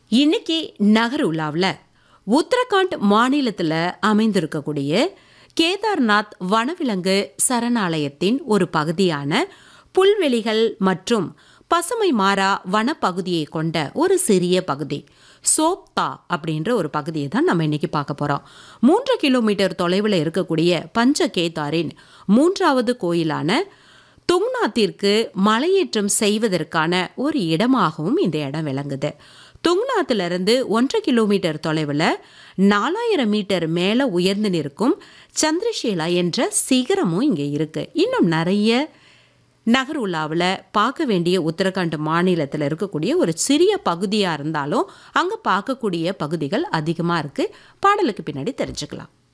இன்னைக்கு நகருலாவில் உத்தரகாண்ட் மாநிலத்தில் அமைந்திருக்கக்கூடிய கேதார்நாத் வனவிலங்கு சரணாலயத்தின் ஒரு பகுதியான புல்வெளிகள் மற்றும் பசுமை மாறா வனப்பகுதியை கொண்ட ஒரு சிறிய பகுதி சோப்தா அப்படின்ற ஒரு பகுதியை தான் நம்ம இன்னைக்கு பார்க்க போகிறோம் மூன்று கிலோமீட்டர் தொலைவில் இருக்கக்கூடிய பஞ்ச கேதாரின் மூன்றாவது கோயிலான துங்நாத்திற்கு மலையேற்றம் செய்வதற்கான ஒரு இடமாகவும் இந்த இடம் விளங்குது துங்நாத்திலிருந்து ஒன்றரை கிலோமீட்டர் தொலைவில் நாலாயிரம் மீட்டர் மேலே உயர்ந்து நிற்கும் சந்திரஷேலா என்ற சிகரமும் இங்கே இருக்கு இன்னும் நிறைய நகர் உலாவில் பார்க்க வேண்டிய உத்தரகாண்ட் மாநிலத்தில் இருக்கக்கூடிய ஒரு சிறிய பகுதியாக இருந்தாலும் அங்கே பார்க்கக்கூடிய பகுதிகள் அதிகமாக இருக்குது பாடலுக்கு பின்னாடி தெரிஞ்சுக்கலாம்